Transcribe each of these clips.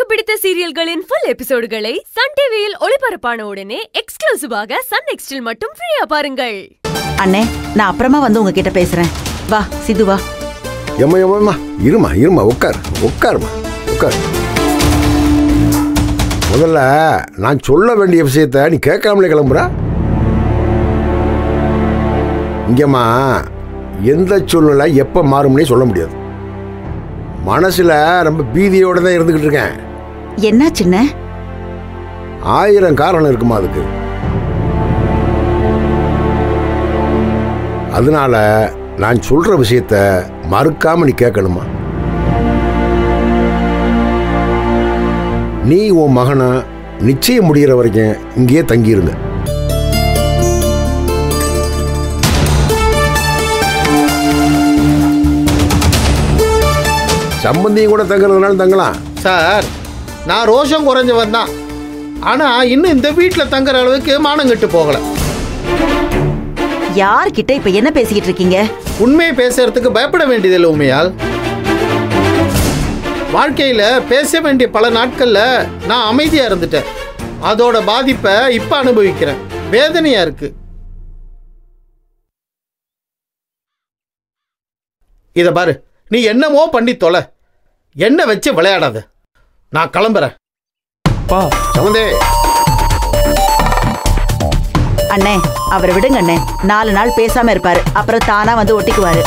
பிடித்த சீரியல்களின் full எபிசோடுகளை Sun டிவியில் ஒளிபரப்பான உடனே எக்ஸ்க்ளூசிவாக சன் நெக்ஸ்டில் மட்டும் ஃப்ரீயா பாருங்கள் அண்ணே நான் அப்புறமா வந்து உங்ககிட்ட பேசுறேன் வா சித்து வா எம்மா எம்மா இருமா இருமா உட்கார் உட்காருமா உட்கார் முதல்ல நான் சொல்ல வேண்டிய விஷயத்த நீ கேட்காமலே கிளம்புற இங்கம்மா எந்த சூழ்நிலை எப்போ மாறும்னே சொல்ல முடியாது மனசில் ரொம்ப பீதியோட தான் இருந்துக்கிட்டு இருக்கேன் என்ன சின்ன ஆயிரம் காரணம் இருக்குமா அதுக்கு அதனால நான் சொல்ற விஷயத்த மறுக்காம நீ கேட்கணுமா நீ உன் மகனை நிச்சயம் முடிகிற வரைக்கும் இங்கேயே தங்கியிருங்க சம்பந்தியும் கூட தங்குறதுனால தங்கலாம் சார் நான் ரோஷம் குறைஞ்சவன் தான் ஆனால் இன்னும் இந்த வீட்டில் தங்குற அளவுக்கு மானம் கெட்டு போகலை யார்கிட்ட இப்ப என்ன பேசிக்கிட்டு இருக்கீங்க உண்மையை பேசுறதுக்கு பயப்பட வேண்டியதில்லை உண்மையால் வாழ்க்கையில் பேச வேண்டிய பல நாட்களில் நான் அமைதியாக இருந்துட்டேன் அதோட பாதிப்பை இப்போ அனுபவிக்கிறேன் வேதனையாக இருக்கு இதை பாரு நீ என்னமோ பண்ணி தொலை என்ன வச்சு விளையாடாத நான் கிளம்புறேன் சம்பந்தே அண்ணே அவரை விடுங்க அண்ணே நாலு நாள் பேசாம இருப்பாரு அப்புறம் தானா வந்து ஒட்டிக்குவாரு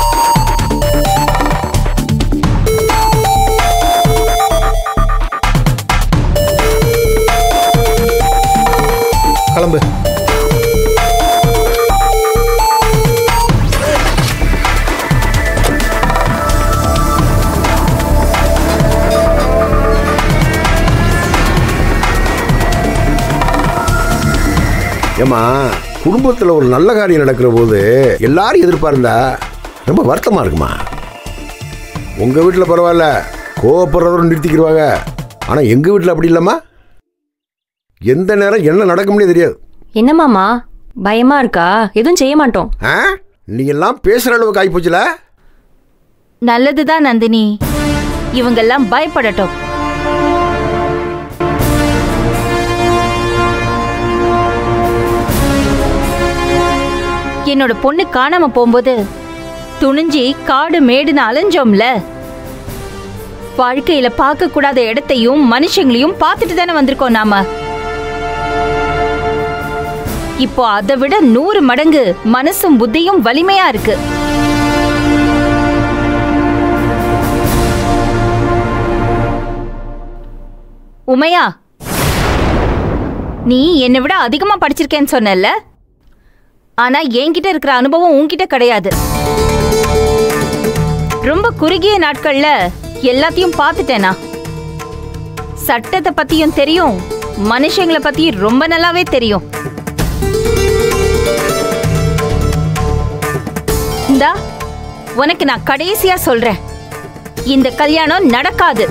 கிளம்பு ஏம்மா குடும்பத்தில் ஒரு நல்ல காரியம் நடக்கிற போது எல்லாரும் எதிர்பார்ந்தா ரொம்ப வருத்தமாக இருக்குமா உங்கள் வீட்டில் பரவாயில்ல கோவப்படுறதோட நிறுத்திக்கிடுவாங்க ஆனால் எங்கள் வீட்டில் அப்படி இல்லைம்மா எந்த நேரம் என்ன நடக்கும்னே தெரியாது என்ன மாமா பயமா இருக்கா எதுவும் செய்ய மாட்டோம் ஆ நீ எல்லாம் பேசுகிற அளவுக்கு ஆகிப்போச்சுல நல்லதுதான் நந்தினி இவங்கெல்லாம் பயப்படட்டும் என்னோட பொண்ணு காணாம போகும்போது துணிஞ்சி காடு மேடுன்னு அலைஞ்சோம்ல வாழ்க்கையில பார்க்க கூடாத இடத்தையும் மனுஷங்களையும் பார்த்துட்டு தானே வந்திருக்கோம் நாம இப்போ அதை விட நூறு மடங்கு மனசும் புத்தியும் வலிமையா இருக்கு உமையா நீ என்னை விட அதிகமா படிச்சிருக்கேன்னு சொன்னல ஆனா என்கிட்ட இருக்கிற அனுபவம் உன்கிட்ட கிடையாது ரொம்ப குறுகிய நாட்கள்ல எல்லாத்தையும் பார்த்துட்டேனா சட்டத்தை பத்தியும் தெரியும் மனுஷங்களை பத்தி ரொம்ப நல்லாவே தெரியும் இந்தா உனக்கு நான் கடைசியா சொல்றேன் இந்த கல்யாணம் நடக்காது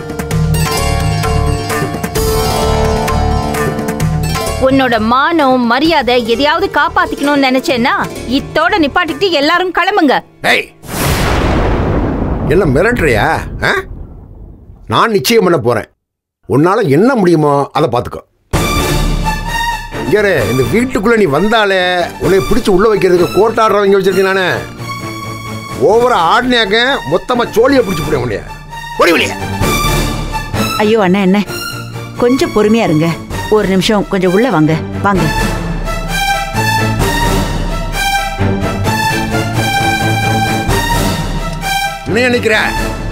உன்னோட மானம் மரியாதை எதையாவது காப்பாத்திக்கணும்னு நினைச்சேன்னா இத்தோட நிப்பாட்டிட்டு எல்லாரும் கிளம்புங்க ஏய் என்ன மிரட்டுறியா ஆ நான் நிச்சயம் பண்ண போகிறேன் உன்னால் என்ன முடியுமோ அதை பார்த்துக்கோ இங்கே இந்த வீட்டுக்குள்ளே நீ வந்தாலே உன்னை பிடிச்சி உள்ளே வைக்கிறதுக்கு கோட்டாடுறவங்க வச்சிருக்கேன் நானே ஓவரா ஆடினாக்க மொத்தமாக சோழியை பிடிச்சி போட முடியாது ஓடி வெளியே ஐயோ அண்ணா என்ன கொஞ்சம் பொறுமையா இருங்க ஒரு நிமிஷம் கொஞ்சம் உள்ள வாங்க வாங்க என்ன நினைக்கிற